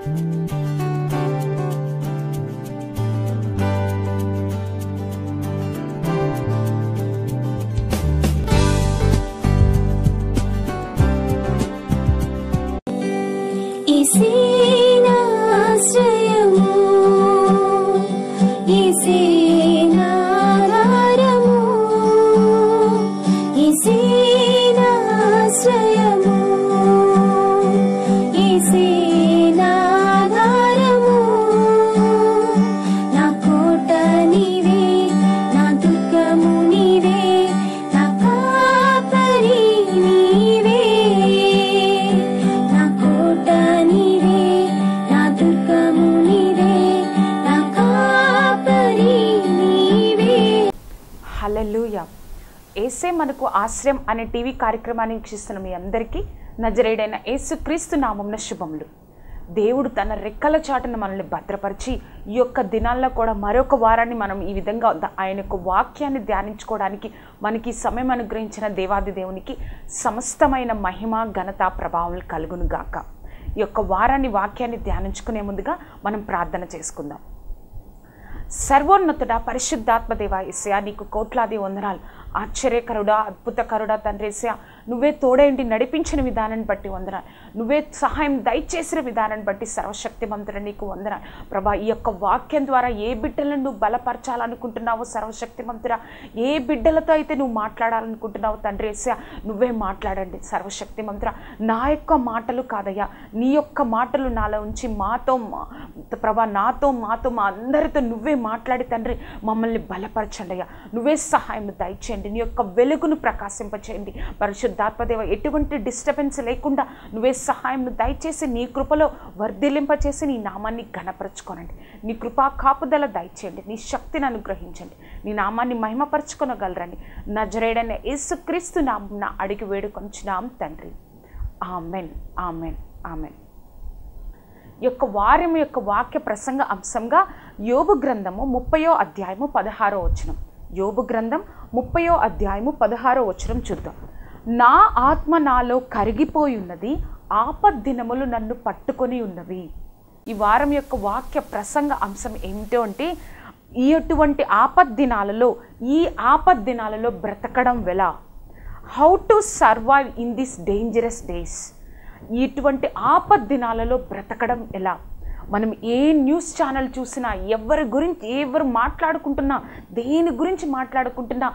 ఈసేనాశ్రయము ఈసేనాధారము ఈసేనాశ్రయము ఈసేనాధారము నా కోట నీవే నా దుర్గము నీవే నా కాపరి నీవే నా కోట నీవే నా దుర్గము నీవే నా కాపరి నీవే హల్లెలూయ ఏసే మనకు ఆశ్రయం అనే టీవీ కార్యక్రమాన్ని వీక్షిస్తున్న మీ అందరికీ నజరేడైన యేసుక్రీస్తు నామంన శుభములు దేవుడు తన రెక్కల చాటున మనల్ని భద్రపరిచి ఈ యొక్క దినాల్లో కూడా మరొక వారాన్ని మనం ఈ విధంగా ద- ఆయన యొక్క వాక్యాన్ని ధ్యానించుకోవడానికి మనకి ఈ సమయం అనుగ్రహించిన దేవాది దేవునికి సమస్తమైన మహిమ ఘనత ప్రభావం కలుగును గాక ఈ యొక్క వారాన్ని వాక్యాన్ని ధ్యానించుకునే ముందుగా మనం ప్రార్థన చేసుకుందాం సర్వోన్నతుడా పరిశుద్ధాత్మ దేవా ఇసయా నీకు కోట్లాది వందనాలు ఆశ్చర్యకరుడా అద్భుతకరుడా తండ్రి ఇసయా నువ్వే తోడేంటి నడిపించిన విధానాన్ని బట్టి వందనాలు నువ్వే సహాయం దయచేసిన విధానాన్ని బట్టి సర్వశక్తిమంతుడ నీకు వందనాలు ప్రభా ఈ యొక్క వాక్యం ద్వారా ఏ బిడ్డలను నువ్వు బలపరచాలనుకుంటున్నావో సర్వశక్తిమంతుడా ఏ బిడ్డలతో అయితే నువ్వు మాట్లాడాలనుకుంటున్నావు తండ్రి ఇసయా నువ్వే మాట్లాడండి సర్వశక్తిమంతుడా నా యొక్క మాటలు కాదయ్యా నీ యొక్క మాటలు నాలో ఉంచి మాతో మా- ప్రభా నాతో మాతో మా అందరితో నువ్వే మాట్లాడి తండ్రి మమ్మల్ని బలపరచండి అయ్యా నువ్వే సహాయం దయచేయండి నీ యొక్క వెలుగును ప్రకాశింపచేయండి పరిశుద్ధాత్మదేవ ఎటువంటి డిస్టర్బెన్స్ లేకుండా నువ్వే సహాయం దయచేసి నీ కృపలో వర్ధిలింపచేసి నీ నామాన్ని ఘనపరచుకోనండి నీ కృపా కాపుదల దయచేయండి నీ శక్తిని అనుగ్రహించండి నీ నామాన్ని మహిమపరచుకొనగలరని నజరేడైన యేసుక్రీస్తు నామమున అడిగి వేడుకొంచున్నాం తండ్రి ఆమెన్ ఆమెన్ ఆమెన్ ఈ యొక్క వారం యొక్క వాక్య ప్రసంగ అంశంగా యోబు గ్రంథము ముప్పయో అధ్యాయము పదహారో వచనం యోబు గ్రంథం ముప్పయో అధ్యాయము పదహారో వచనం చూద్దాం నా ఆత్మ నాలో కరిగిపోయి ఉన్నది ఆపద్దినములు నన్ను పట్టుకొని ఉన్నవి ఈ వారం యొక్క వాక్య ప్రసంగ అంశం ఏమిటో అంటే ఈ అటువంటి ఆపద్దినాలలో ఈ ఆపద్దినాలలో బ్రతకడం ఎలా how to survive in this dangerous days ఇటువంటి ఆపద్ దినాలలో బ్రతకడం ఎలా మనం ఏ న్యూస్ ఛానల్ చూసినా ఎవరి గురించి ఎవరు మాట్లాడుకుంటున్నా దేని గురించి మాట్లాడుకుంటున్నా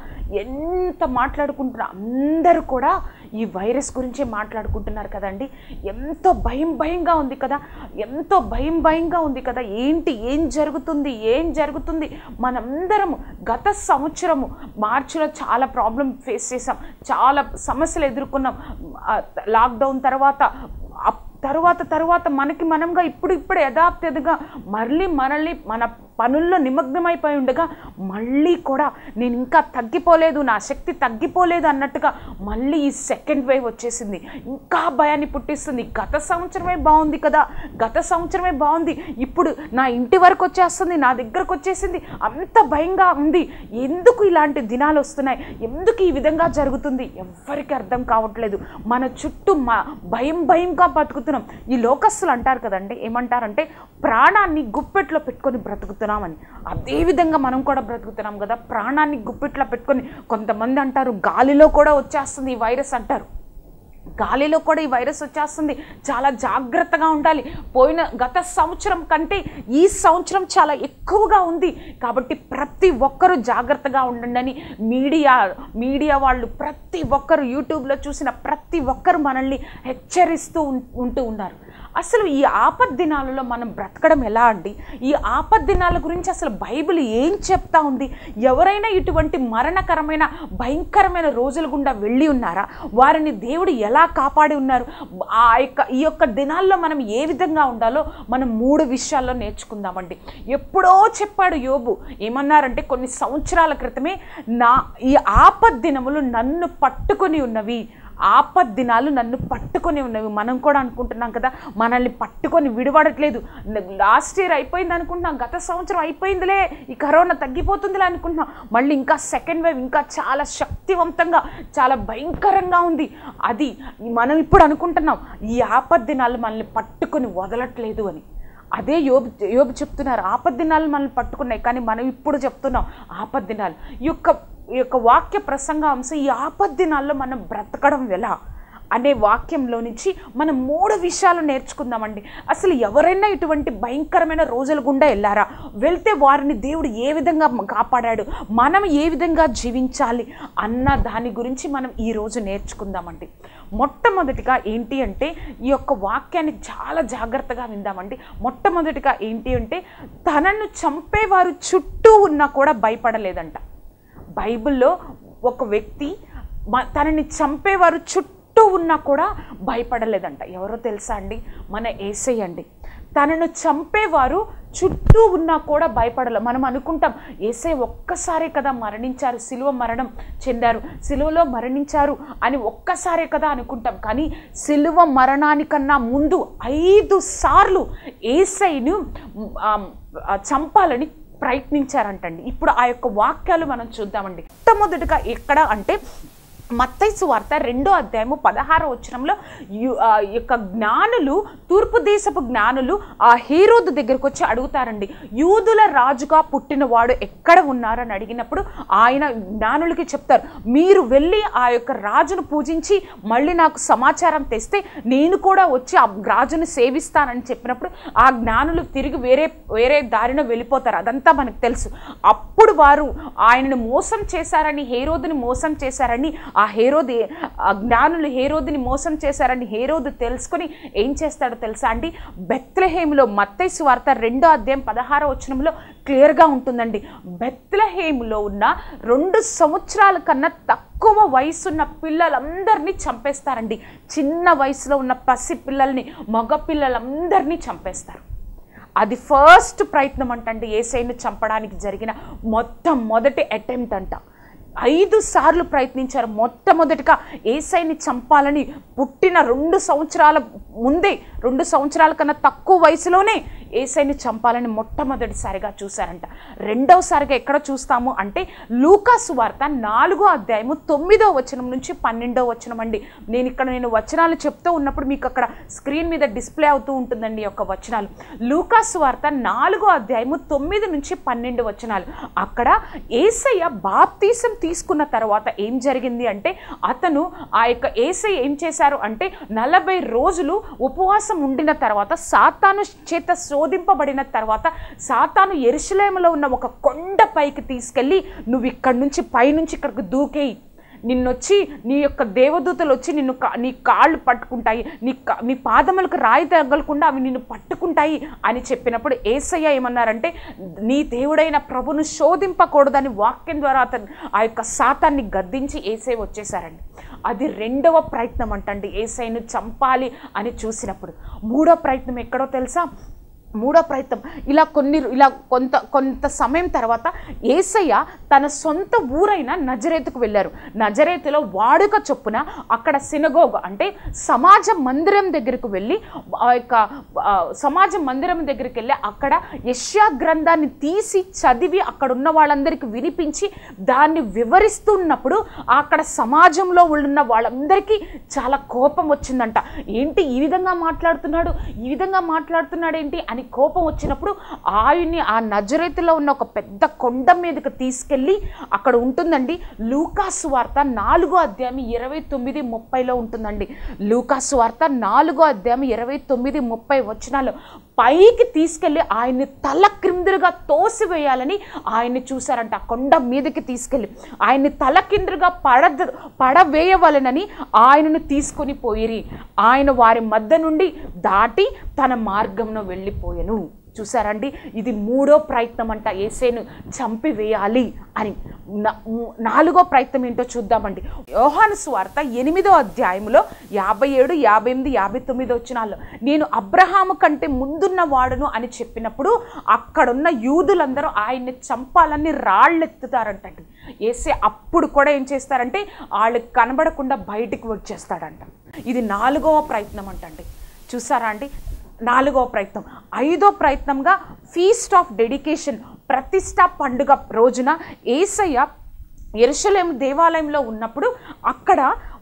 ఎంత మాట్లాడుకుంటున్నా అందరూ కూడా ఈ వైరస్ గురించే మాట్లాడుకుంటున్నారు కదండి ఎంతో భయం భయంగా ఉంది కదా ఎంతో భయం భయంగా ఉంది కదా ఏంటి ఏం జరుగుతుంది ఏం జరుగుతుంది మనందరము గత సంవత్సరము మార్చిలో చాలా ప్రాబ్లం ఫేస్ చేసాం చాలా సమస్యలు ఎదుర్కొన్నాం ఆ, లాక్డౌన్ తర్వాత అప్- తరువాత తరువాత మనకి మనంగా ఇప్పుడు ఇప్పుడు యథార్థతగా మళ్ళీ మనల్ని మన పనుల్లో నిమగ్నమైపోయి ఉండగా మళ్ళీ కూడా నేను ఇంకా తగ్గిపోలేదు నా శక్తి తగ్గిపోలేదు అన్నట్టుగా మళ్ళీ ఈ సెకండ్ వేవ్ వచ్చేసింది ఇంకా భయాన్ని పుట్టిస్తుంది గత సంవత్సరమే బాగుంది కదా గత సంవత్సరమే బాగుంది ఇప్పుడు నా ఇంటి వరకు వచ్చేస్తుంది నా దగ్గరకు వచ్చేసింది అంత భయంగా ఉంది ఎందుకు ఇలాంటి దినాలు వస్తున్నాయి ఎందుకు ఈ విధంగా జరుగుతుంది ఎవ్వరికి అర్థం కావట్లేదు మన చుట్టూ మా భయం భయంగా బతుకుతున్నాం ఈ లోకస్తులు అంటారు కదండి ఏమంటారంటే ప్రాణాన్ని గుప్పెట్లో పెట్టుకొని బ్రతుకుతున్నామని అదే విధంగా మనం కూడా బ్రతుకుతున్నాం కదా ప్రాణాన్ని గుప్పెట్లో పెట్టుకొని కొంతమంది అంటారు గాలిలో కూడా వచ్చేస్తుంది ఈ వైరస్ అంటారు గాలిలో కూడా ఈ వైరస్ వచ్చేస్తుంది చాలా జాగ్రత్తగా ఉండాలి పోయిన గత సంవత్సరం కంటే ఈ సంవత్సరం చాలా ఎక్కువగా ఉంది కాబట్టి ప్రతి ఒక్కరూ జాగ్రత్తగా ఉండండి అని మీడియా మీడియా వాళ్ళు ప్రతి ఒక్కరు యూట్యూబ్లో చూసిన ప్రతి ఒక్కరు మనల్ని హెచ్చరిస్తూ ఉం- ఉంటూ ఉన్నారు అసలు ఈ ఆపద్ దినాలలో మనం బ్రతకడం ఎలా అండి ఈ ఆపద్ దినాల గురించి అసలు బైబిల్ ఏం చెప్తా ఉంది ఎవరైనా ఇటువంటి మరణకరమైన భయంకరమైన రోజుల గుండా వెళ్ళి ఉన్నారా వారిని దేవుడు ఎలా కాపాడి ఉన్నారు ఆ యొక్క ఈ యొక్క దినాల్లో మనం ఏ విధంగా ఉండాలో మనం మూడు విషయాల్లో నేర్చుకుందామండి ఎప్పుడో చెప్పాడు యోబు ఏమన్నారంటే కొన్ని సంవత్సరాల క్రితమే నా ఈ ఆపద్ దినములు నన్ను పట్టుకొని ఉన్నవి ఆపద్ దినాలు నన్ను పట్టుకొని ఉన్నవి మనం కూడా అనుకుంటున్నాం కదా మనల్ని పట్టుకొని విడిపడట్లేదు లాస్ట్ ఇయర్ అయిపోయింది అనుకుంటున్నాం గత సంవత్సరం అయిపోయిందిలే ఈ కరోనా తగ్గిపోతుందిలే అనుకుంటున్నాం మళ్ళీ ఇంకా సెకండ్ వేవ్ ఇంకా చాలా శక్తివంతంగా చాలా భయంకరంగా ఉంది అది మనం ఇప్పుడు అనుకుంటున్నాం ఈ ఆపద్ దినాలు మనల్ని పట్టుకొని వదలట్లేదు అని అదే యోబు యోబు చెప్తున్నారు ఆపద్దినాలు మనల్ని పట్టుకున్నాయి కానీ మనం ఇప్పుడు చెప్తున్నాం ఆపద్దినాలు ఈ యొక్క ఈ యొక్క వాక్య ప్రసంగాంశం ఈ ఆపద్దినాల్లో మనం బ్రతకడం ఎలా అనే వాక్యంలో నుంచి మనం మూడు విషయాలు నేర్చుకుందామండి అసలు ఎవరైనా ఇటువంటి భయంకరమైన రోజుల గుండా వెళ్ళారా వెళ్తే వారిని దేవుడు ఏ విధంగా కాపాడాడు మనం ఏ విధంగా జీవించాలి అన్న దాని గురించి మనం ఈరోజు నేర్చుకుందామండి మొట్టమొదటిగా ఏంటి అంటే ఈ యొక్క వాక్యాన్ని చాలా జాగ్రత్తగా విందామండి మొట్టమొదటిగా ఏంటి అంటే తనను చంపేవారు చుట్టూ ఉన్నా కూడా భయపడలేదంట బైబిల్లో ఒక వ్యక్తి మ- తనని చంపేవారు చుట్టూ ఉన్నా కూడా భయపడలేదంట ఎవరో తెలుసా అండి మన ఏసై అండి తనను చంపేవారు చుట్టూ ఉన్నా కూడా భయపడలే మనం అనుకుంటాం ఏసై ఒక్కసారే కదా మరణించారు సిలువ మరణం చెందారు సిలువలో మరణించారు అని ఒక్కసారే కదా అనుకుంటాం కానీ సిలువ మరణానికన్నా ముందు ఐదు సార్లు ఏసైను ఆ, ఆ, చంపాలని ప్రయత్నించారంటండి ఇప్పుడు ఆ యొక్క వాక్యాలు మనం చూద్దామండి మొట్టమొదటిగా ఎక్కడ అంటే మత్తైసు వార్త రెండో అధ్యాయము పదహారో వచనంలో యు- ఆ యొక్క జ్ఞానులు తూర్పు దేశపు జ్ఞానులు ఆ హీరోదు దగ్గరకు వచ్చి అడుగుతారండి యూదుల రాజుగా పుట్టినవాడు ఎక్కడ ఉన్నారని అడిగినప్పుడు ఆయన జ్ఞానులకి చెప్తారు మీరు వెళ్ళి ఆ యొక్క రాజును పూజించి మళ్ళీ నాకు సమాచారం తెస్తే నేను కూడా వచ్చి ఆ రాజును సేవిస్తానని చెప్పినప్పుడు ఆ జ్ఞానులు తిరిగి వేరే వేరే దారిన వెళ్ళిపోతారు అదంతా మనకు తెలుసు అప్పుడు వారు ఆయనను మోసం చేశారని హేరోదుని మోసం చేశారని ఆ హేరోది ఆ జ్ఞానులు హేరోదిని మోసం చేశారని హేరోదు తెలుసుకొని ఏం చేస్తాడో తెలుసా అండి బెత్లహేములో మత్తయి వార్త రెండో అధ్యాయం పదహారో వచనంలో క్లియర్గా ఉంటుందండి బెత్లహేములో ఉన్న రెండు సంవత్సరాల కన్నా తక్కువ వయసున్న పిల్లలందరినీ చంపేస్తారండి చిన్న వయసులో ఉన్న పసి పిల్లల్ని మగ పిల్లలందరినీ చంపేస్తారు అది ఫస్ట్ ప్రయత్నం అంటండి ఏసైను చంపడానికి జరిగిన మొత్తం మొదటి అటెంప్ట్ అంట ఐదు సార్లు ప్రయత్నించారు మొట్టమొదటిగా ఏసైని చంపాలని పుట్టిన రెండు సంవత్సరాల ముందే రెండు సంవత్సరాల కన్నా తక్కువ వయసులోనే ఏసైని చంపాలని మొట్టమొదటిసారిగా చూశారంట రెండవసారిగా ఎక్కడ చూస్తాము అంటే లూకాసు వార్త నాలుగో అధ్యాయము తొమ్మిదో వచనం నుంచి పన్నెండో వచనం అండి నేను ఇక్కడ నేను వచనాలు చెప్తూ ఉన్నప్పుడు మీకు అక్కడ స్క్రీన్ మీద డిస్ప్లే అవుతూ ఉంటుందండి ఈ యొక్క వచనాలు లూకాసు వార్త నాలుగో అధ్యాయము తొమ్మిది నుంచి పన్నెండు వచనాలు అక్కడ ఏసయ్య బాప్తీసం తీసుకున్న తర్వాత ఏం జరిగింది అంటే అతను ఆ యొక్క ఏసై ఏం చేశారు అంటే నలభై రోజులు ఉపవాసం ఉండిన తర్వాత సాతాను చేత శోధింపబడిన తర్వాత సాతాను ఎరుసలేములో ఉన్న ఒక కొండ పైకి తీసుకెళ్ళి నువ్వు ఇక్కడి నుంచి పైనుంచి ఇక్కడికి దూకేయి నిన్నొచ్చి నీ యొక్క దేవదూతలు వచ్చి నిన్ను కా- నీ కాళ్ళు పట్టుకుంటాయి నీ కా- నీ పాదములకు రాయి తగలకుండా అవి నిన్ను పట్టుకుంటాయి అని చెప్పినప్పుడు ఏసయ్య ఏమన్నారంటే నీ దేవుడైన ప్రభును శోధింపకూడదని వాక్యం ద్వారా అతను ఆ యొక్క శాతాన్ని గద్దించి ఏసై వచ్చేసారండి అది రెండవ ప్రయత్నం అంటండి ఏసైను చంపాలి అని చూసినప్పుడు మూడో ప్రయత్నం ఎక్కడో తెలుసా మూడో ప్రయత్నం ఇలా కొన్ని ఇలా కొంత కొంత సమయం తర్వాత ఏసయ్య తన సొంత ఊరైన నజరేతుకు వెళ్ళారు నజరేతులో వాడుక చొప్పున అక్కడ సినగోగ అంటే సమాజ మందిరం దగ్గరకు వెళ్ళి ఆ యొక్క ఆ, సమాజ మందిరం దగ్గరికి వెళ్ళి అక్కడ యష్యా గ్రంథాన్ని తీసి చదివి అక్కడ ఉన్న వాళ్ళందరికీ వినిపించి దాన్ని వివరిస్తున్నప్పుడు అక్కడ సమాజంలో ఉన్న వాళ్ళందరికీ చాలా కోపం వచ్చిందంట ఏంటి ఈ విధంగా మాట్లాడుతున్నాడు ఈ విధంగా మాట్లాడుతున్నాడు ఏంటి అని కోపం వచ్చినప్పుడు ఆయన్ని ఆ నజరేతులో ఉన్న ఒక పెద్ద కొండ మీదకి తీసుకెళ్ళి అక్కడ ఉంటుందండి లూకాసు వార్త నాలుగో అధ్యాయం ఇరవై తొమ్మిది ముప్పైలో ఉంటుందండి లూకాసు వార్త నాలుగో అధ్యాయం ఇరవై తొమ్మిది ముప్పై వచనాలు పైకి తీసుకెళ్ళి ఆయన్ని తల క్రిందులుగా తోసివేయాలని ఆయన్ని చూశారంట ఆ కొండ మీదకి తీసుకెళ్ళి ఆయన్ని తల కిందులుగా పడ పడవేయవలనని ఆయనను తీసుకొని పోయిరి ఆయన వారి మధ్య నుండి దాటి తన మార్గంలో వెళ్ళిపోయెను చూసారండి ఇది మూడో ప్రయత్నం అంట ఏసేను చంపివేయాలి అని నా- ము- నాలుగో ప్రయత్నం ఏంటో చూద్దామండి యోహాను స్వార్త ఎనిమిదో అధ్యాయంలో యాభై ఏడు యాభై ఎనిమిది యాభై తొమ్మిది వచ్చినాల్లో నేను అబ్రహాము కంటే ముందున్న వాడును అని చెప్పినప్పుడు అక్కడున్న యూదులందరూ ఆయన్ని చంపాలని రాళ్ళెత్తుతారంటండి ఏసే అప్పుడు కూడా ఏం చేస్తారంటే వాళ్ళకి కనబడకుండా బయటికి వచ్చేస్తాడంట ఇది నాలుగవ ప్రయత్నం అంటండి చూసారా అండి నాలుగవ ప్రయత్నం ఐదో ప్రయత్నంగా ఫీస్ట్ ఆఫ్ డెడికేషన్ ప్రతిష్ట పండుగ రోజున ఏసయ్య ఎరుషలేం దేవాలయంలో ఉన్నప్పుడు అక్కడ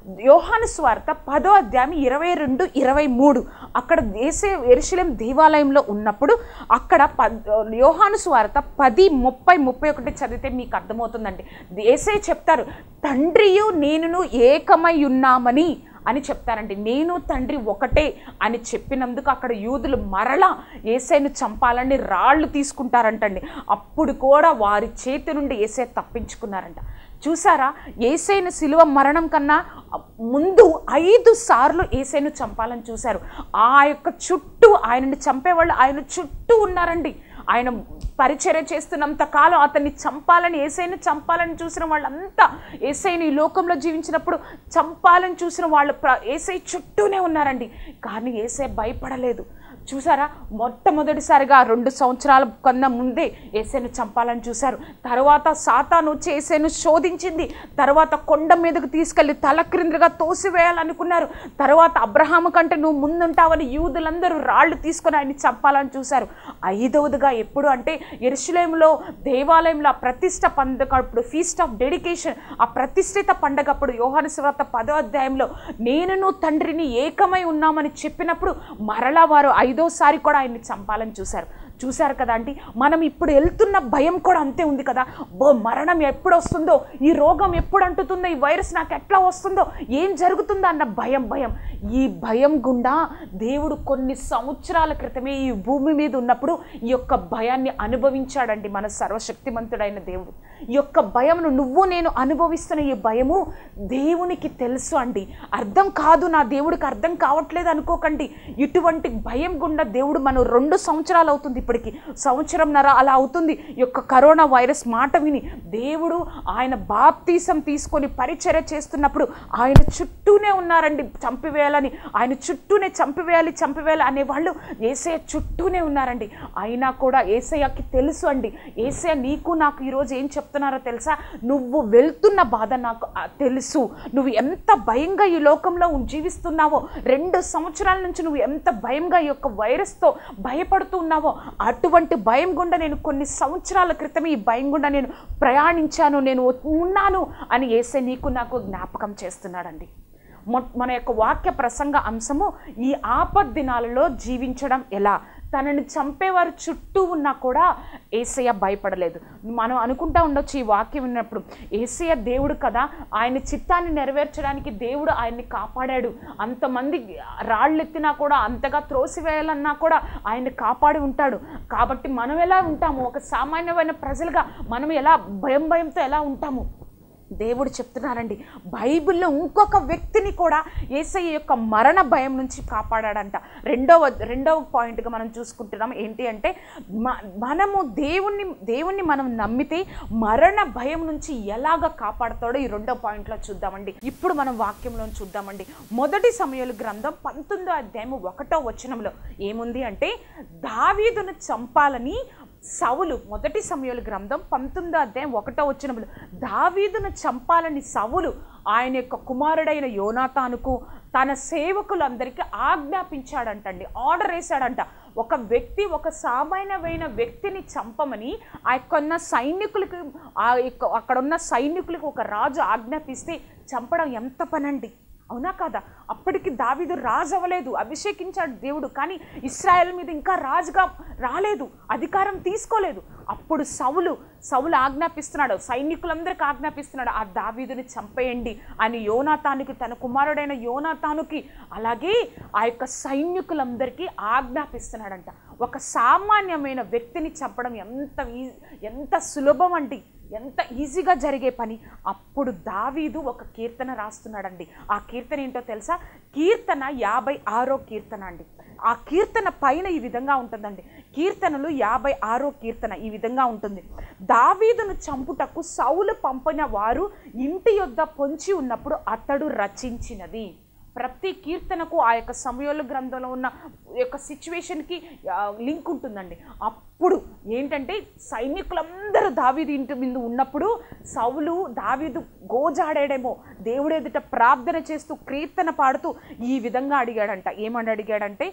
యోహాను స్వార్త పదో అధ్యాయం ఇరవై రెండు ఇరవై మూడు అక్కడ దేశే ఎరుశలేం దేవాలయంలో ఉన్నప్పుడు అక్కడ ప యోహాను స్వార్త పది ముప్పై ముప్పై ఒకటి చదివితే మీకు అర్థమవుతుందండి దేశే చెప్తారు తండ్రియు నేనును ఏకమై ఉన్నామని అని చెప్తారండి నేను తండ్రి ఒకటే అని చెప్పినందుకు అక్కడ యూదులు మరలా ఏసైను చంపాలని రాళ్ళు తీసుకుంటారంటండి అప్పుడు కూడా వారి చేతి నుండి ఏసై తప్పించుకున్నారంట చూసారా ఏసైన శిలువ మరణం కన్నా ముందు ఐదు సార్లు ఏసైను చంపాలని చూశారు ఆ యొక్క చుట్టూ ఆయనని చంపేవాళ్ళు ఆయన చుట్టూ ఉన్నారండి ఆయన పరిచర్య చేస్తున్నంత కాలం అతన్ని చంపాలని ఏసైని చంపాలని చూసిన వాళ్ళంతా ఏసైని ఈ లోకంలో జీవించినప్పుడు చంపాలని చూసిన వాళ్ళు ప్ర ఏసై చుట్టూనే ఉన్నారండి కానీ ఏసై భయపడలేదు చూసారా మొట్టమొదటిసారిగా రెండు సంవత్సరాల కన్నా ముందే ఏసైను చంపాలని చూశారు తర్వాత సాతాను వచ్చి ఏసైను శోధించింది తర్వాత కొండ మీదకు తీసుకెళ్లి తల క్రిందుగా తోసివేయాలనుకున్నారు తర్వాత అబ్రహాము కంటే నువ్వు ముందుంటావని యూదులందరూ రాళ్ళు తీసుకొని ఆయన్ని చంపాలని చూశారు ఐదవదిగా ఎప్పుడు అంటే ఎరుసలేంలో దేవాలయంలో ఆ ప్రతిష్ట పండగప్పుడు ఫీస్ట్ ఆఫ్ డెడికేషన్ ఆ ప్రతిష్ఠిత పండగప్పుడు యోహాను శివార్త పదో అధ్యాయంలో నేనును తండ్రిని ఏకమై ఉన్నామని చెప్పినప్పుడు మరలా వారు ఐదోసారి కూడా ఆయన్ని చంపాలని చూశారు చూశారు కదా అండి మనం ఇప్పుడు వెళ్తున్న భయం కూడా అంతే ఉంది కదా బో మరణం ఎప్పుడు వస్తుందో ఈ రోగం ఎప్పుడు అంటుతుందో ఈ వైరస్ నాకు ఎట్లా వస్తుందో ఏం జరుగుతుందో అన్న భయం భయం ఈ భయం గుండా దేవుడు కొన్ని సంవత్సరాల క్రితమే ఈ భూమి మీద ఉన్నప్పుడు ఈ యొక్క భయాన్ని అనుభవించాడండి మన సర్వశక్తిమంతుడైన దేవుడు ఈ యొక్క భయమును నువ్వు నేను అనుభవిస్తున్న ఈ భయము దేవునికి తెలుసు అండి అర్థం కాదు నా దేవుడికి అర్థం కావట్లేదు అనుకోకండి ఇటువంటి భయం గుండా దేవుడు మనం రెండు సంవత్సరాలు అవుతుంది ఇప్పటికి సంవత్సరంన్నర అలా అవుతుంది ఈ యొక్క కరోనా వైరస్ మాట విని దేవుడు ఆయన బాప్తీసం తీసుకొని పరిచర్య చేస్తున్నప్పుడు ఆయన చుట్టూనే ఉన్నారండి చంపివేయాలని ఆయన చుట్టూనే చంపివేయాలి చంపివేయాలి అనేవాళ్ళు ఏసయ్య చుట్టూనే ఉన్నారండి అయినా కూడా ఏసయ్యకి తెలుసు అండి ఏసయ్య నీకు నాకు ఈరోజు ఏం చెప్తున్నారో తెలుసా నువ్వు వెళ్తున్న బాధ నాకు ఆ తెలుసు నువ్వు ఎంత భయంగా ఈ లోకంలో ఉం- జీవిస్తున్నావో రెండు సంవత్సరాల నుంచి నువ్వు ఎంత భయంగా ఈ యొక్క వైరస్తో భయపడుతూ ఉన్నావో అటువంటి భయం గుండా నేను కొన్ని సంవత్సరాల క్రితం ఈ భయం గుండా నేను ప్రయాణించాను నేను ఉన్నాను అని ఏసే నీకు నాకు జ్ఞాపకం చేస్తున్నాడండి మొ- మన యొక్క వాక్య ప్రసంగ అంశము ఈ ఆపద్ దినాలలో జీవించడం ఎలా తనని చంపేవారు చుట్టూ ఉన్నా కూడా ఏసయ్య భయపడలేదు మనం అనుకుంటా ఉండొచ్చు ఈ వాక్యం విన్నప్పుడు ఏసయ్య దేవుడు కదా ఆయన చిత్తాన్ని నెరవేర్చడానికి దేవుడు ఆయన్ని కాపాడాడు అంతమంది రాళ్ళెత్తినా కూడా అంతగా త్రోసివేయాలన్నా కూడా ఆయన్ని కాపాడి ఉంటాడు కాబట్టి మనం ఎలా ఉంటాము ఒక సామాన్యమైన ప్రజలుగా మనం ఎలా భయం భయంతో ఎలా ఉంటాము దేవుడు చెప్తున్నారండి బైబిల్లో ఇంకొక వ్యక్తిని కూడా ఏసయ్య యొక్క మరణ భయం నుంచి కాపాడాడంట రెండవ రెండవ పాయింట్గా మనం చూసుకుంటున్నాం ఏంటి అంటే మ- మనము దేవుణ్ణి దేవుణ్ణి మనం నమ్మితే మరణ భయం నుంచి ఎలాగ కాపాడతాడో ఈ రెండో పాయింట్లో చూద్దామండి ఇప్పుడు మనం వాక్యంలో చూద్దామండి మొదటి సమయాలు గ్రంథం పంతొమ్మిదో అధ్యాయం ఒకటో వచనంలో ఏముంది అంటే దావీదును చంపాలని సవులు మొదటి సమయాల గ్రంథం పంతొమ్మిదో అధ్యాయం ఒకటో వచ్చినప్పుడు దావీదును చంపాలని సవులు ఆయన యొక్క కుమారుడైన యోనాతానుకు తన సేవకులందరికీ ఆజ్ఞాపించాడంటండి ఆర్డర్ వేశాడంట ఒక వ్యక్తి ఒక సామాన్యమైన వ్యక్తిని చంపమని ఆ యొక్క ఉన్న సైనికులకి ఆ యొక్క అక్కడ ఉన్న సైనికులకు ఒక రాజు ఆజ్ఞాపిస్తే చంపడం ఎంత పనండి అవునా కాదా అప్పటికి దావీదు రాజు అవ్వలేదు అభిషేకించాడు దేవుడు కానీ ఇస్రాయల్ మీద ఇంకా రాజుగా రాలేదు అధికారం తీసుకోలేదు అప్పుడు సౌలు సౌలు ఆజ్ఞాపిస్తున్నాడు సైనికులందరికీ ఆజ్ఞాపిస్తున్నాడు ఆ దావీదుని చంపేయండి అని యోనాతానుకి తన కుమారుడైన యోనాతానుకి అలాగే ఆ యొక్క సైనికులందరికీ ఆజ్ఞాపిస్తున్నాడంట ఒక సామాన్యమైన వ్యక్తిని చంపడం ఎంత ఈ- ఎంత సులభం అండి ఎంత ఈజీగా జరిగే పని అప్పుడు దావీదు ఒక కీర్తన రాస్తున్నాడండి ఆ కీర్తన ఏంటో తెలుసా కీర్తన యాభై ఆరో కీర్తన అండి ఆ కీర్తన పైన ఈ విధంగా ఉంటుందండి కీర్తనలు యాభై ఆరో కీర్తన ఈ విధంగా ఉంటుంది దావీదును చంపుటకు సౌలు పంపిన వారు ఇంటి యొద్ద పొంచి ఉన్నప్పుడు అతడు రచించినది ప్రతి కీర్తనకు ఆ యొక్క సమయాల గ్రంథంలో ఉన్న యొక్క సిచ్యువేషన్కి లింక్ ఉంటుందండి అప్పుడు ఏంటంటే సైనికులందరూ దావీదు ఇంటి మీద ఉన్నప్పుడు సౌలు దావీదు గోజాడాడేమో దేవుడు ఎదుట ప్రార్థన చేస్తూ కీర్తన పాడుతూ ఈ విధంగా అడిగాడంట ఏమని అడిగాడంటే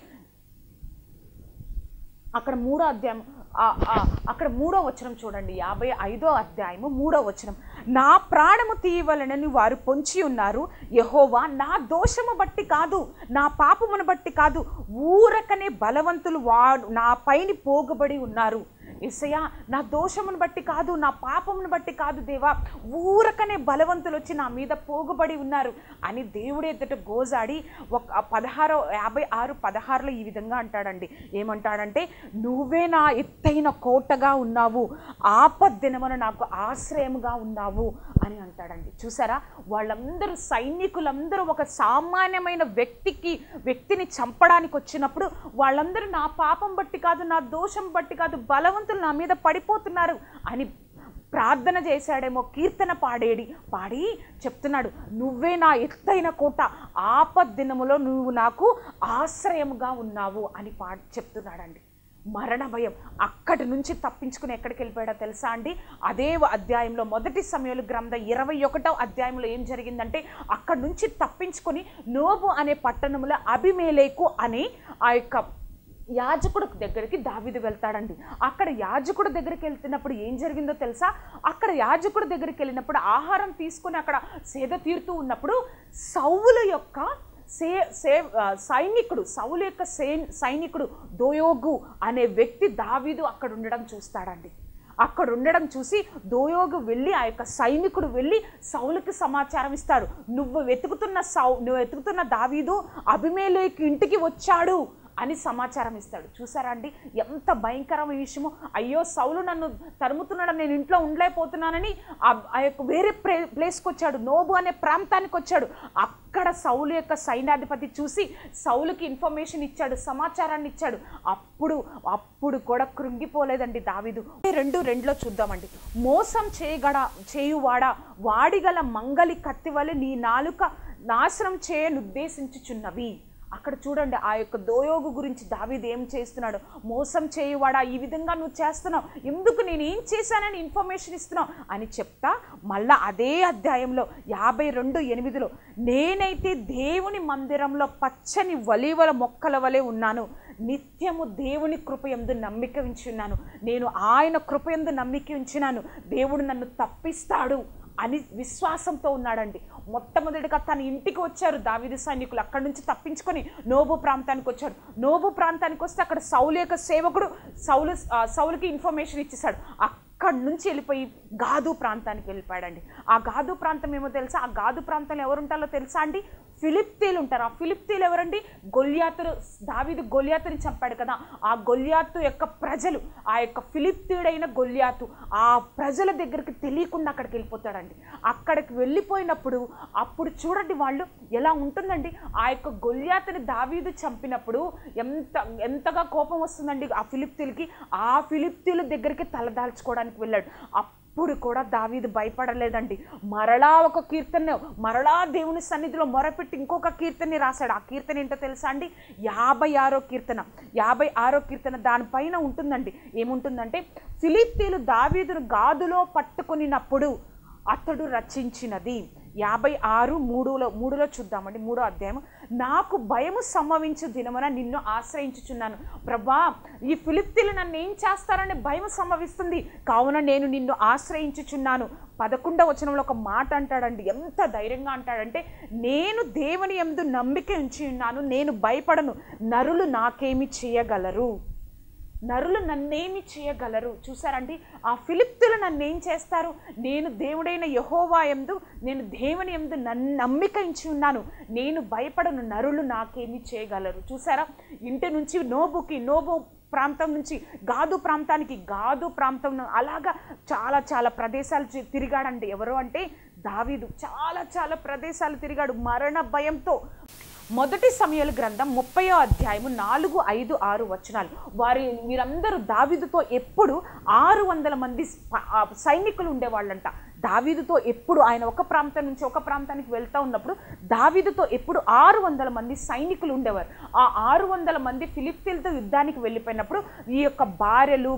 అక్కడ మూడో అధ్యాయం ఆ- ఆ- అక్కడ మూడో వచనం చూడండి యాభై ఐదో అధ్యాయము మూడో వచనం నా ప్రాణము తీయవలనని వారు పొంచి ఉన్నారు యహోవా నా దోషము బట్టి కాదు నా పాపమును బట్టి కాదు ఊరకనే బలవంతులు వాడు నా పైన పోగబడి ఉన్నారు ఎసయ్యా నా దోషమును బట్టి కాదు నా పాపమును బట్టి కాదు దేవా ఊరకనే బలవంతులు వచ్చి నా మీద పోగుబడి ఉన్నారు అని దేవుడు ఎదుట గోజాడి ఒక పదహారో యాభై ఆరు పదహారులో ఈ విధంగా అంటాడండి ఏమంటాడంటే నువ్వే నా ఎత్తైన కోటగా ఉన్నావు ఆపద్దినమున నాకు ఆశ్రయముగా ఉన్నావు అని అంటాడండి చూసారా వాళ్ళందరూ సైనికులందరూ ఒక సామాన్యమైన వ్యక్తికి వ్యక్తిని చంపడానికి వచ్చినప్పుడు వాళ్ళందరూ నా పాపం బట్టి కాదు నా దోషం బట్టి కాదు బలవంతులు నా మీద పడిపోతున్నారు అని ప్రార్థన చేశాడేమో కీర్తన పాడేడి పాడి చెప్తున్నాడు నువ్వే నా ఎత్తైన కోట ఆపద్దినములో నువ్వు నాకు ఆశ్రయముగా ఉన్నావు అని పా చెప్తున్నాడండి మరణ భయం అక్కడి నుంచి తప్పించుకుని ఎక్కడికి వెళ్ళిపోయాడో తెలుసా అండి అదే అధ్యాయంలో మొదటి సమయంలో గ్రంథం ఇరవై ఒకటో అధ్యాయంలో ఏం జరిగిందంటే అక్కడి నుంచి తప్పించుకొని నోబు అనే పట్టణంలో అభిమేలేకు అని ఆ యొక్క యాజకుడు దగ్గరికి దావిదు వెళ్తాడండి అక్కడ యాజకుడు దగ్గరికి వెళ్తున్నప్పుడు ఏం జరిగిందో తెలుసా అక్కడ యాజకుడు దగ్గరికి వెళ్ళినప్పుడు ఆహారం తీసుకొని అక్కడ సేద తీరుతూ ఉన్నప్పుడు సౌలు యొక్క సే సే ఆ, సైనికుడు సౌలు యొక్క సే సైనికుడు దోయోగు అనే వ్యక్తి దావీదు అక్కడ ఉండడం చూస్తాడండి అక్కడ ఉండడం చూసి దోయోగు వెళ్ళి ఆ యొక్క సైనికుడు వెళ్ళి సౌలుకి సమాచారం ఇస్తాడు నువ్వు వెతుకుతున్న సౌ నువ్వు వెతుకుతున్న దావీదు అభిమేలేకి ఇంటికి వచ్చాడు అని సమాచారం ఇస్తాడు చూసారా అండి ఎంత భయంకరమైన విషయమో అయ్యో సౌలు నన్ను తరుముతున్నాడు నేను ఇంట్లో ఉండలేకపోతున్నానని ఆ- ఆ యొక్క వేరే ప్లే ప్లేస్కి వచ్చాడు నోబు అనే ప్రాంతానికి వచ్చాడు అక్కడ సౌలు యొక్క సైన్యాధిపతి చూసి సౌలుకి ఇన్ఫర్మేషన్ ఇచ్చాడు సమాచారాన్ని ఇచ్చాడు అప్పుడు అప్పుడు కూడా కృంగిపోలేదండి దావీదు రెండు రెండులో చూద్దామండి మోసం చేయగడ చేయువాడా వాడిగల మంగలి కత్తివలె నీ నాలుక నాశనం చేయనుద్దేశించుచున్నవి అక్కడ చూడండి ఆ యొక్క దోయోగు గురించి దావీదు ఏం చేస్తున్నాడు మోసం చేయువాడా ఈ విధంగా నువ్వు చేస్తున్నావు ఎందుకు నేను ఏం చేశానని ఇన్ఫర్మేషన్ ఇస్తున్నావు అని చెప్తా మళ్ళా అదే అధ్యాయంలో యాభై రెండు ఎనిమిదిలో నేనైతే దేవుని మందిరంలో పచ్చని వలీవల మొక్కల వలె ఉన్నాను నిత్యము దేవుని కృప ఎందు నమ్మిక ఉంచున్నాను నేను ఆయన కృప ఎందు నమ్మిక ఉంచినాను దేవుడు నన్ను తప్పిస్తాడు అని విశ్వాసంతో ఉన్నాడండి మొట్టమొదటిగా తన ఇంటికి వచ్చారు దావిది సైనికులు అక్కడి నుంచి తప్పించుకొని నోబు ప్రాంతానికి వచ్చారు నోబు ప్రాంతానికి వస్తే అక్కడ సౌలు యొక్క సేవకుడు సౌలు ఆ, సౌలుకి ఇన్ఫర్మేషన్ ఇచ్చేసాడు అక్కడి నుంచి వెళ్ళిపోయి గాదు ప్రాంతానికి వెళ్ళిపోయాడండి ఆ గాదు ప్రాంతం ఏమో తెలుసా ఆ గాదు ప్రాంతంలో ఎవరు ఉంటారో తెలుసా అండి ఫిలిప్తీలు ఉంటారు ఆ ఫిలిప్తీలు ఎవరండి గొల్యాతులు దావీదు గొల్యాతుని చంపాడు కదా ఆ గొల్యాతు యొక్క ప్రజలు ఆ యొక్క ఫిలిప్తీయుడైన గొల్యాతు ఆ ప్రజల దగ్గరికి తెలియకుండా అక్కడికి వెళ్ళిపోతాడండి అక్కడికి వెళ్ళిపోయినప్పుడు అప్పుడు చూడండి వాళ్ళు ఎలా ఉంటుందండి ఆ యొక్క గొల్యాతుని దావీదు చంపినప్పుడు ఎంత ఎంతగా కోపం వస్తుందండి ఆ ఫిలిప్తీలకి ఆ ఫిలిప్తీల దగ్గరికి తలదాల్చుకోవడానికి వెళ్ళాడు అప్పుడు కూడా దావీదు భయపడలేదండి మరలా ఒక కీర్తన మరలా దేవుని సన్నిధిలో మొరపెట్టి ఇంకొక కీర్తనని రాశాడు ఆ కీర్తన ఏంటో తెలుసా అండి యాభై ఆరో కీర్తన యాభై ఆరో కీర్తన దానిపైన ఉంటుందండి ఏముంటుందంటే ఫిలిప్తీలు దావీదును గాదులో పట్టుకొనినప్పుడు అతడు రచించినది యాభై ఆరు మూడులో మూడులో చూద్దామండి మూడో అధ్యాయం నాకు భయము సంభవించు దినమున నిన్ను ఆశ్రయించుచున్నాను ప్రభా ఈ ఫిలిప్తీలు నన్ను ఏం చేస్తారని భయం సంభవిస్తుంది కావున నేను నిన్ను ఆశ్రయించుచున్నాను పదకొండవ వచనంలో ఒక మాట అంటాడండి ఎంత ధైర్యంగా అంటాడంటే నేను దేవుని ఎందు నమ్మిక ఉంచి ఉన్నాను నేను భయపడను నరులు నాకేమి చేయగలరు నరులు నన్నేమి చేయగలరు చూసారండి ఆ ఫిలిప్తులు నన్నేం చేస్తారు నేను దేవుడైన యహోవా ఎందు నేను దేవుని ఎందు నన్ను నమ్మిక ఇచ్చి ఉన్నాను నేను భయపడను నరులు నాకేమి చేయగలరు చూసారా ఇంటి నుంచి నోబుకి నోబు ప్రాంతం నుంచి గాదు ప్రాంతానికి గాదు ప్రాంతం అలాగా చాలా చాలా ప్రదేశాలు చి- తిరిగాడండి ఎవరు అంటే దావీదు చాలా చాలా ప్రదేశాలు తిరిగాడు మరణ భయంతో మొదటి సమయాల గ్రంథం ముప్పయో అధ్యాయము నాలుగు ఐదు ఆరు వచనాలు వారి మీరందరూ దావీదుతో ఎప్పుడు ఆరు వందల మంది స్ప- ఆ సైనికులు ఉండేవాళ్ళంట దావీదుతో ఎప్పుడు ఆయన ఒక ప్రాంతం నుంచి ఒక ప్రాంతానికి వెళ్తా ఉన్నప్పుడు దావీదుతో ఎప్పుడు ఆరు వందల మంది సైనికులు ఉండేవారు ఆ ఆరు వందల మంది ఫిలిప్తీన్తో యుద్ధానికి వెళ్ళిపోయినప్పుడు ఈ యొక్క భార్యలు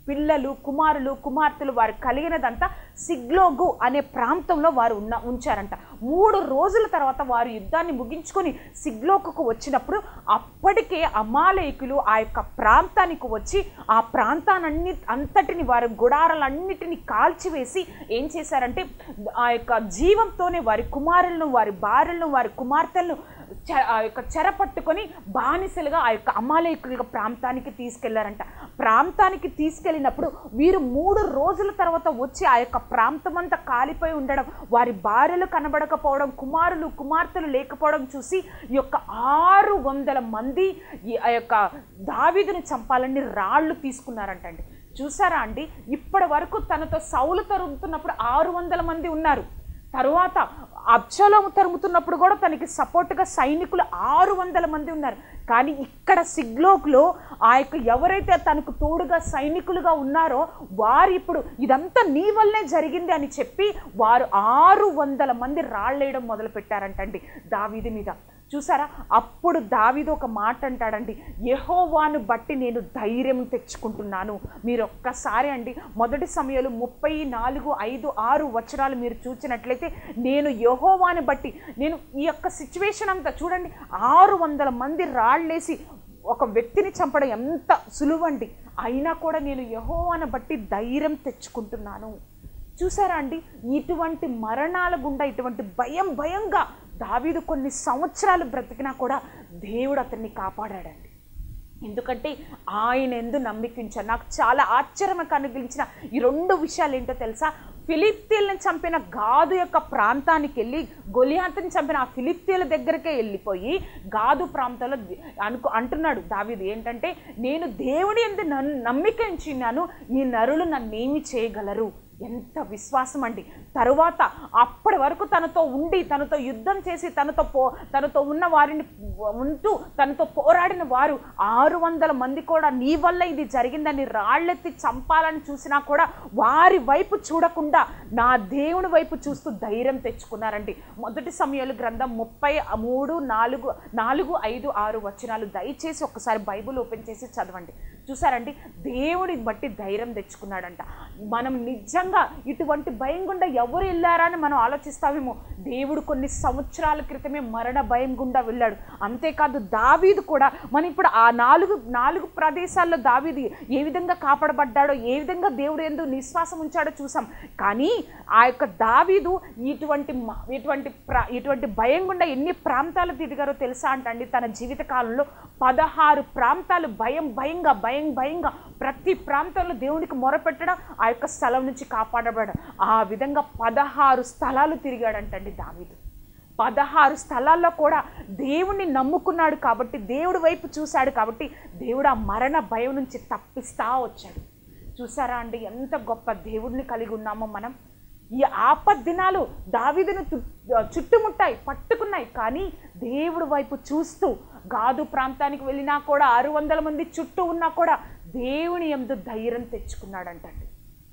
పిల్లలు కుమారులు కుమార్తెలు వారు కలిగినదంతా సిగ్లోగు అనే ప్రాంతంలో వారు ఉన్న ఉంచారంట మూడు రోజుల తర్వాత వారు యుద్ధాన్ని ముగించుకొని సిగ్లోకుకు వచ్చినప్పుడు అప్పటికే అమాలయకులు ఆ యొక్క ప్రాంతానికి వచ్చి ఆ ప్రాంతాన్ని అంతటిని వారి గుడారాలన్నిటిని కాల్చివేసి ఏం చేశారంటే ఆ యొక్క జీవంతోనే వారి కుమారులను వారి భార్యలను వారి కుమార్తెలను చె- ఆ యొక్క చెర పట్టుకొని బానిసలుగా ఆ యొక్క అమాలయకుల ప్రాంతానికి తీసుకెళ్లారంట ప్రాంతానికి తీసుకెళ్ళినప్పుడు వీరు మూడు రోజుల తర్వాత వచ్చి ఆ యొక్క ప్రాంతం అంతా కాలిపోయి ఉండడం వారి భార్యలు కనబడకపోవడం కుమారులు కుమార్తెలు లేకపోవడం చూసి ఈ యొక్క ఆరు వందల మంది ఈ ఆ యొక్క దావీదుని చంపాలని రాళ్ళు తీసుకున్నారంటండి చూసారా అండి ఇప్పటి వరకు తనతో సౌలు తరుగుతున్నప్పుడు ఆరు వందల మంది ఉన్నారు తరువాత అబ్షలోము తరుముతున్నప్పుడు కూడా తనకి సపోర్ట్గా సైనికులు ఆరు వందల మంది ఉన్నారు కానీ ఇక్కడ సిగ్లోక్లో ఆ యొక్క ఎవరైతే తనకు తోడుగా సైనికులుగా ఉన్నారో వారు ఇప్పుడు ఇదంతా నీ వల్లే జరిగింది అని చెప్పి వారు ఆరు వందల మంది రాళ్ళేయడం మొదలు పెట్టారంటండి దావీది మీద చూసారా అప్పుడు దావీదు ఒక మాట అంటాడండి యెహోవాను బట్టి నేను ధైర్యం తెచ్చుకుంటున్నాను మీరు ఒక్కసారి అండి మొదటి సమయంలో ముప్పై నాలుగు ఐదు ఆరు వచనాలు మీరు చూసినట్లయితే నేను యెహోవాను బట్టి నేను ఈ యొక్క సిచ్యువేషన్ అంతా చూడండి ఆరు వందల మంది రాళ్ళేసి ఒక వ్యక్తిని చంపడం ఎంత సులువండి అయినా కూడా నేను యెహోవాను బట్టి ధైర్యం తెచ్చుకుంటున్నాను చూసారా అండి ఇటువంటి మరణాల గుండా ఇటువంటి భయం భయంగా దావీదు కొన్ని సంవత్సరాలు బ్రతికినా కూడా దేవుడు అతన్ని కాపాడాడండి ఎందుకంటే ఆయన ఎందు నమ్మికించాను నాకు చాలా ఆశ్చర్యం కలిగించిన ఈ రెండు విషయాలు ఏంటో తెలుసా ఫిలిప్తీలను చంపిన గాదు యొక్క ప్రాంతానికి వెళ్ళి గొలియాతని చంపిన ఆ ఫిలిప్తీల దగ్గరకే వెళ్ళిపోయి గాదు ప్రాంతంలో ది- అనుకు అంటున్నాడు దావీదు ఏంటంటే నేను దేవుని ఎందు నన్ను నమ్మికించినాను ఈ నరులు నన్నేమి చేయగలరు ఎంత విశ్వాసం అండి తరువాత అప్పటి వరకు తనతో ఉండి తనతో యుద్ధం చేసి తనతో పో తనతో ఉన్న వారిని ఉంటూ తనతో పోరాడిన వారు ఆరు వందల మంది కూడా నీ వల్ల ఇది జరిగిందని రాళ్ళెత్తి చంపాలని చూసినా కూడా వారి వైపు చూడకుండా నా దేవుని వైపు చూస్తూ ధైర్యం తెచ్చుకున్నారండి మొదటి సమయాలు గ్రంథం ముప్పై మూడు నాలుగు నాలుగు ఐదు ఆరు వచనాలు దయచేసి ఒక్కసారి బైబుల్ ఓపెన్ చేసి చదవండి చూసారండి దేవుని బట్టి ధైర్యం తెచ్చుకున్నాడంట మనం నిజంగా ఇటువంటి భయం గుండా ఎవరు వెళ్ళారా అని మనం ఆలోచిస్తామేమో దేవుడు కొన్ని సంవత్సరాల క్రితమే మరణ భయం గుండా వెళ్ళాడు అంతేకాదు దావీదు కూడా మనం ఇప్పుడు ఆ నాలుగు నాలుగు ప్రదేశాల్లో దావీదు ఏ విధంగా కాపాడబడ్డాడో ఏ విధంగా దేవుడు ఎందు నిశ్వాసం ఉంచాడో చూసాం కానీ ఆ యొక్క దావీదు ఇటువంటి మ- ఇటువంటి ప్ర ఇటువంటి భయం గుండా ఎన్ని ప్రాంతాలు తిరిగారో తెలుసా అంటండి తన జీవిత కాలంలో పదహారు ప్రాంతాలు భయం భయంగా భయం భయంగా ప్రతి ప్రాంతంలో దేవునికి మొరపెట్టడం ఆ యొక్క స్థలం నుంచి కాపాడబడడం ఆ విధంగా పదహారు స్థలాలు తిరిగాడంటండి దావీదు పదహారు స్థలాల్లో కూడా దేవుణ్ణి నమ్ముకున్నాడు కాబట్టి దేవుడి వైపు చూశాడు కాబట్టి దేవుడు ఆ మరణ భయం నుంచి తప్పిస్తా వచ్చాడు చూసారా అండి ఎంత గొప్ప దేవుడిని కలిగి ఉన్నామో మనం ఈ ఆపద్ దినాలు దావీదును తు- చుట్టుముట్టాయి పట్టుకున్నాయి కానీ దేవుడి వైపు చూస్తూ గాదు ప్రాంతానికి వెళ్ళినా కూడా ఆరు వందల మంది చుట్టూ ఉన్నా కూడా దేవుని ఎందు ధైర్యం తెచ్చుకున్నాడంటండి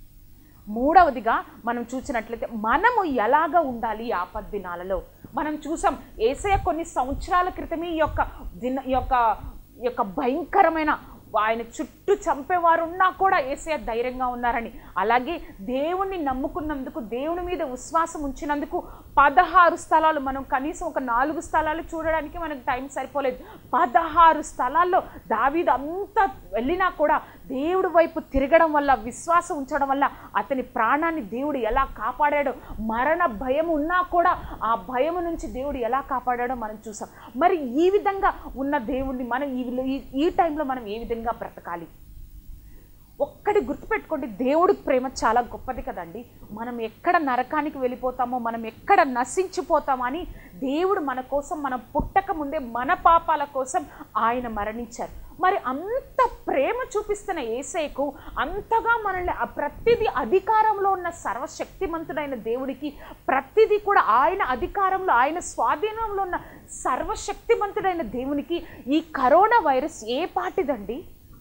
మూడవదిగా మనం చూసినట్లయితే మనము ఎలాగ ఉండాలి ఈ ఆపద్ దినాలలో మనం చూసాం ఏసయ్య కొన్ని సంవత్సరాల క్రితమే ఈ యొక్క దిన ఈ యొక్క ఈ యొక్క భయంకరమైన ఆయన చుట్టూ చంపేవారు ఉన్నా కూడా ఏసయ్య ధైర్యంగా ఉన్నారని అలాగే దేవుణ్ణి నమ్ముకున్నందుకు దేవుని మీద విశ్వాసం ఉంచినందుకు పదహారు స్థలాలు మనం కనీసం ఒక నాలుగు స్థలాలు చూడడానికి మనకు టైం సరిపోలేదు పదహారు స్థలాల్లో దావీదు అంతా వెళ్ళినా కూడా దేవుడి వైపు తిరగడం వల్ల విశ్వాసం ఉంచడం వల్ల అతని ప్రాణాన్ని దేవుడు ఎలా కాపాడాడో మరణ భయం ఉన్నా కూడా ఆ భయం నుంచి దేవుడు ఎలా కాపాడాడో మనం చూసాం మరి ఈ విధంగా ఉన్న దేవుడిని మనం ఈ ఈ- ఈ టైంలో మనం ఏ విధంగా బ్రతకాలి ఒక్కటి గుర్తుపెట్టుకోండి దేవుడి ప్రేమ చాలా గొప్పది కదండి మనం ఎక్కడ నరకానికి వెళ్ళిపోతామో మనం ఎక్కడ నశించిపోతామో అని దేవుడు మన కోసం మనం పుట్టక ముందే మన పాపాల కోసం ఆయన మరణించారు మరి అంత ప్రేమ చూపిస్తున్న ఏసైకు అంతగా మనల్ని ఆ ప్రతిదీ అధికారంలో ఉన్న సర్వశక్తిమంతుడైన దేవుడికి ప్రతిదీ కూడా ఆయన అధికారంలో ఆయన స్వాధీనంలో ఉన్న సర్వశక్తిమంతుడైన దేవునికి ఈ కరోనా వైరస్ ఏ పాటిదండి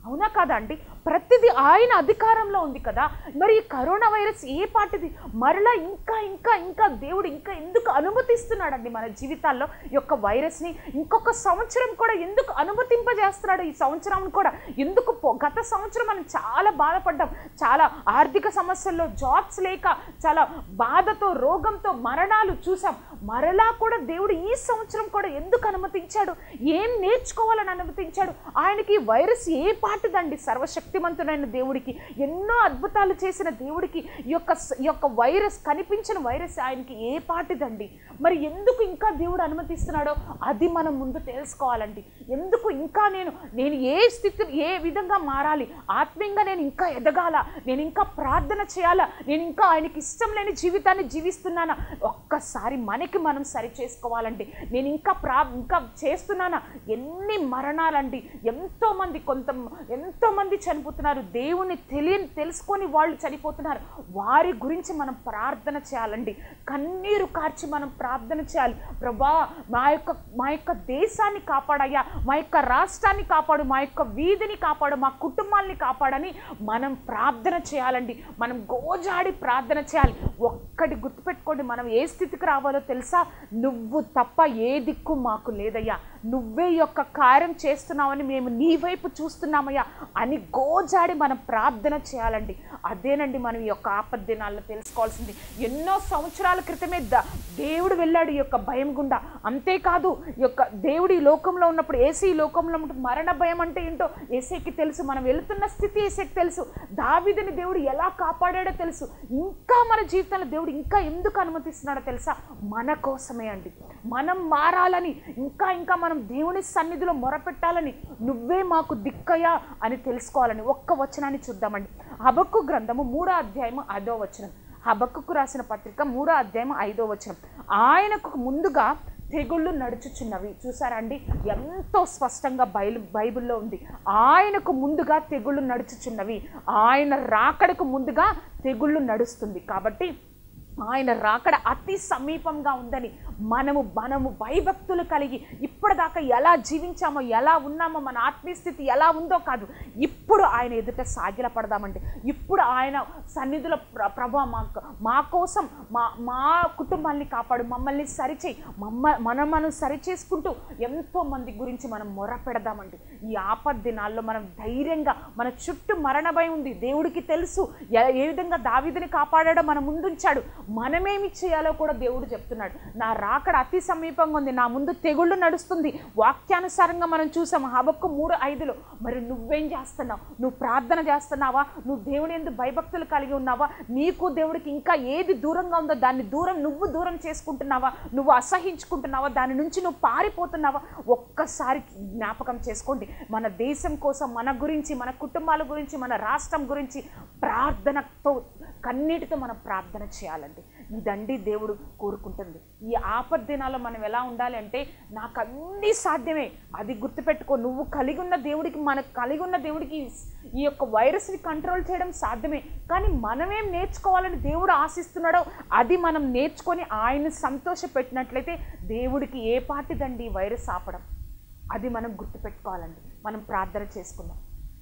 అవునా కాదా అండి ప్రతిదీ ఆయన అధికారంలో ఉంది కదా మరి ఈ కరోనా వైరస్ ఏ పాటిది మరలా ఇంకా ఇంకా ఇంకా దేవుడు ఇంకా ఎందుకు అనుమతిస్తున్నాడండి మన జీవితాల్లో ఈ యొక్క వైరస్ని ఇంకొక సంవత్సరం కూడా ఎందుకు అనుమతింపజేస్తున్నాడు ఈ సంవత్సరం కూడా ఎందుకు పో- గత సంవత్సరం మనం చాలా బాధపడ్డాం చాలా ఆర్థిక సమస్యల్లో జాబ్స్ లేక చాలా బాధతో రోగంతో మరణాలు చూసాం మరలా కూడా దేవుడు ఈ సంవత్సరం కూడా ఎందుకు అనుమతించాడు ఏం నేర్చుకోవాలని అనుమతించాడు ఆయనకి ఈ వైరస్ ఏ పాటిదండి సర్వశక్తిమంతుడైన దేవుడికి ఎన్నో అద్భుతాలు చేసిన దేవుడికి ఈ యొక్క స- ఈ యొక్క వైరస్ కనిపించిన వైరస్ ఆయనకి ఏ పాటిదండి మరి ఎందుకు ఇంకా దేవుడు అనుమతిస్తున్నాడో అది మనం ముందు తెలుసుకోవాలండి ఎందుకు ఇంకా నేను నేను ఏ స్థితి ఏ విధంగా మారాలి ఆత్మీయంగా నేను ఇంకా ఎదగాల నేను ఇంకా ప్రార్థన చేయాలా నేను ఇంకా ఆయనకి ఇష్టం లేని జీవితాన్ని జీవిస్తున్నానా ఒక్కసారి మనకి మనం సరి చేసుకోవాలండి నేను ఇంకా ప్రా ఇంకా చేస్తున్నానా ఎన్ని మరణాలండి ఎంతో మంది కొంత ఎంతో మంది చనిపోతున్నారు దేవుని తెలియని తెలుసుకొని వాళ్ళు చనిపోతున్నారు వారి గురించి మనం ప్రార్థన చేయాలండి కన్నీరు కార్చి మనం ప్రార్థన చేయాలి ప్రభా మా యొక్క మా యొక్క దేశాన్ని కాపాడయ్యా మా యొక్క రాష్ట్రాన్ని కాపాడు మా యొక్క వీధిని కాపాడు మా కుటుంబాల్ని కాపాడని మనం ప్రార్థన చేయాలండి మనం గోజాడి ప్రార్థన చేయాలి ఒక్కటి గుర్తుపెట్టుకోండి మనం ఏ స్థితికి రావాలో తెలుసా నువ్వు తప్ప ఏ దిక్కు మాకు లేదయ్యా నువ్వే ఈ యొక్క కార్యం చేస్తున్నావని మేము నీ వైపు చూస్తున్నామయ్యా అని గోజాడి మనం ప్రార్థన చేయాలండి అదేనండి మనం ఈ యొక్క ఆపద దినాల్లో తెలుసుకోవాల్సింది ఎన్నో సంవత్సరాల క్రితమే ద దేవుడు వెళ్ళాడు ఈ యొక్క భయం గుండా అంతేకాదు ఈ యొక్క దేవుడు ఈ లోకంలో ఉన్నప్పుడు ఏసీ ఈ లోకంలో ఉన్నప్పుడు మరణ భయం అంటే ఏంటో ఏసీకి తెలుసు మనం వెళుతున్న స్థితి ఏసీకి తెలుసు దావిదని దేవుడు ఎలా కాపాడాడో తెలుసు ఇంకా మన జీవితంలో దేవుడు ఇంకా ఎందుకు అనుమతిస్తున్నాడో తెలుసా మన కోసమే అండి మనం మారాలని ఇంకా ఇంకా మనం దేవుని సన్నిధిలో మొరపెట్టాలని నువ్వే మాకు దిక్కయా అని తెలుసుకోవాలని ఒక్క వచనాన్ని చూద్దామండి హబక్కు గ్రంథము మూడో అధ్యాయము ఐదో వచనం హబక్కుకు రాసిన పత్రిక మూడో అధ్యాయం ఐదో వచనం ఆయనకు ముందుగా తెగుళ్ళు నడుచుచున్నవి చూసారా అండి ఎంతో స్పష్టంగా బైబిల్ బైబిల్లో ఉంది ఆయనకు ముందుగా తెగుళ్ళు నడుచుచున్నవి ఆయన రాకడకు ముందుగా తెగుళ్ళు నడుస్తుంది కాబట్టి ఆయన రాకడ అతి సమీపంగా ఉందని మనము మనము భయభక్తులు కలిగి ఇప్పటిదాకా ఎలా జీవించామో ఎలా ఉన్నామో మన ఆత్మీయ స్థితి ఎలా ఉందో కాదు ఇప్పుడు ఆయన ఎదుట సాగిల పడదామండి ఇప్పుడు ఆయన సన్నిధిలో ప్ర ప్రభా మా మా కోసం మా మా కుటుంబాన్ని కాపాడు మమ్మల్ని సరిచేయి మమ్మ మనం మనం సరి చేసుకుంటూ ఎంతో మంది గురించి మనం మొర పెడదామండి ఈ ఆపద్ దినాల్లో మనం ధైర్యంగా మన చుట్టూ మరణ భయం ఉంది దేవుడికి తెలుసు ఎ- ఏ విధంగా దావీదుని కాపాడాడో మన ముందుంచాడు మనమేమి చేయాలో కూడా దేవుడు చెప్తున్నాడు నా రాకడ అతి సమీపంగా ఉంది నా ముందు తెగుళ్ళు నడుస్తుంది వాక్యానుసారంగా మనం చూసాం హబక్కు మూడు ఐదులో మరి నువ్వేం చేస్తున్నావు నువ్వు ప్రార్థన చేస్తున్నావా నువ్వు దేవుని ఎందుకు భయభక్తులు కలిగి ఉన్నావా నీకు దేవుడికి ఇంకా ఏది దూరంగా ఉందో దాన్ని దూరం నువ్వు దూరం చేసుకుంటున్నావా నువ్వు అసహించుకుంటున్నావా దాని నుంచి నువ్వు పారిపోతున్నావా ఒక్కసారి జ్ఞాపకం చేసుకోండి మన దేశం కోసం మన గురించి మన కుటుంబాల గురించి మన రాష్ట్రం గురించి ప్రార్థనతో కన్నీటితో మనం ప్రార్థన చేయాలండి ఇదండి దేవుడు కోరుకుంటుంది ఈ ఆపద దినాల్లో మనం ఎలా ఉండాలి అంటే నాకు అన్నీ సాధ్యమే అది గుర్తుపెట్టుకో నువ్వు కలిగి ఉన్న దేవుడికి మనకు కలిగి ఉన్న దేవుడికి ఈ యొక్క వైరస్ని కంట్రోల్ చేయడం సాధ్యమే కానీ మనమేం నేర్చుకోవాలని దేవుడు ఆశిస్తున్నాడో అది మనం నేర్చుకొని ఆయన్ని సంతోషపెట్టినట్లయితే దేవుడికి ఏ పాటిదండి ఈ వైరస్ ఆపడం అది మనం గుర్తుపెట్టుకోవాలండి మనం ప్రార్థన చేసుకుందాం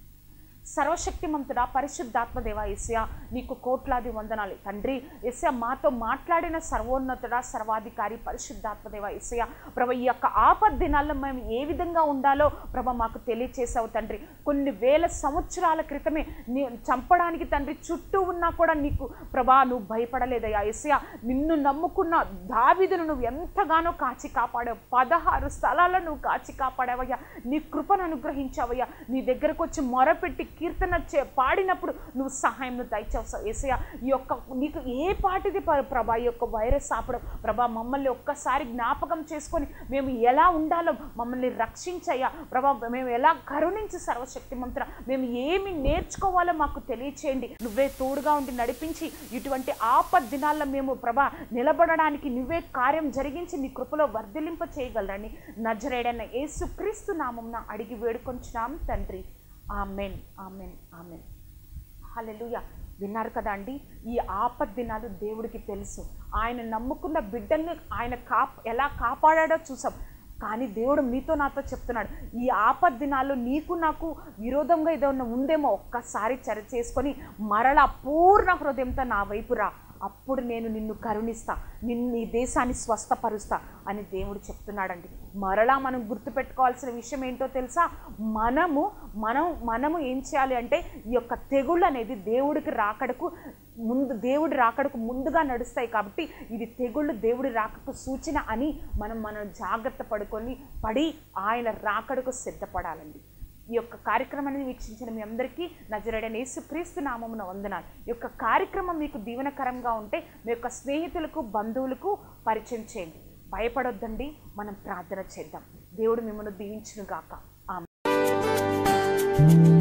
సర్వశక్తిమంతుడా పరిశుద్ధాత్మ దేవ ఎస్యా నీకు కోట్లాది వందనాలు తండ్రి ఎస్యా మాతో మాట్లాడిన సర్వోన్నతుడా సర్వాధికారి పరిశుద్ధాత్మ దేవ ఎస్యా ప్రభ ఈ యొక్క ఆపద్ దినాల్లో మేము ఏ విధంగా ఉండాలో ప్రభ మాకు తెలియచేసావు తండ్రి కొన్ని వేల సంవత్సరాల క్రితమే నీ చంపడానికి తండ్రి చుట్టూ ఉన్నా కూడా నీకు ప్రభా నువ్వు భయపడలేదయ్యా ఎస్యా నిన్ను నమ్ముకున్న దావిదును నువ్వు ఎంతగానో కాచి కాపాడావు పదహారు స్థలాల్లో నువ్వు కాచి కాపాడావయ్యా నీ కృపను అనుగ్రహించావయ్యా నీ దగ్గరకు వచ్చి మొరపెట్టి కీర్తన చే పాడినప్పుడు నువ్వు సహాయం దయచేవు ఏసయ్య ఈ యొక్క నీకు ఏ పాటిది ప- ప్రభా ఈ యొక్క వైరస్ ఆపడం ప్రభా మమ్మల్ని ఒక్కసారి జ్ఞాపకం చేసుకొని మేము ఎలా ఉండాలో మమ్మల్ని రక్షించయ్యా ప్రభా మేము ఎలా కరుణించి సర్వశక్తి మంత్ర మేము ఏమి నేర్చుకోవాలో మాకు తెలియచేయండి నువ్వే తోడుగా ఉండి నడిపించి ఇటువంటి ఆపద్ దినాల్లో మేము ప్రభా నిలబడడానికి నువ్వే కార్యం జరిగించి నీ కృపలో వర్ధిలింప చేయగలరని నజరేడన్న యేసుక్రీస్తు నామంన అడిగి వేడుకొంచున్నాం తండ్రి ఆమెన్ ఆమెన్ ఆమెన్ హల్లెలూయా విన్నారు కదా అండి ఈ ఆపద్ దినాలు దేవుడికి తెలుసు ఆయన నమ్ముకున్న బిడ్డల్ని ఆయన కాప్ ఎలా కాపాడాడో చూసాం కానీ దేవుడు మీతో నాతో చెప్తున్నాడు ఈ ఆపద్ దినాల్లో నీకు నాకు విరోధంగా ఏదైనా ఉందేమో ఒక్కసారి చర చేసుకొని మరలా పూర్ణ హృదయంతో నా వైపు రా అప్పుడు నేను నిన్ను కరుణిస్తా నిన్ను ఈ దేశాన్ని స్వస్థపరుస్తా అని దేవుడు చెప్తున్నాడండి మరలా మనం గుర్తుపెట్టుకోవాల్సిన విషయం ఏంటో తెలుసా మనము మనం మనము ఏం చేయాలి అంటే ఈ యొక్క తెగుళ్ళు అనేది దేవుడికి రాకడకు ముందు దేవుడి రాకడకు ముందుగా నడుస్తాయి కాబట్టి ఇది తెగుళ్ళు దేవుడి రాకకు సూచన అని మనం మనం జాగ్రత్త పడుకొని పడి ఆయన రాకడకు సిద్ధపడాలండి ఈ యొక్క కార్యక్రమాన్ని వీక్షించిన మీ అందరికీ నజరడని యేసుక్రీస్తు నామమున వందనాలు ఈ యొక్క కార్యక్రమం మీకు దీవెనకరంగా ఉంటే మీ యొక్క స్నేహితులకు బంధువులకు పరిచయం చేయండి భయపడొద్దండి మనం ప్రార్థన చేద్దాం దేవుడు మిమ్మల్ని దీవించును గాక ఆమె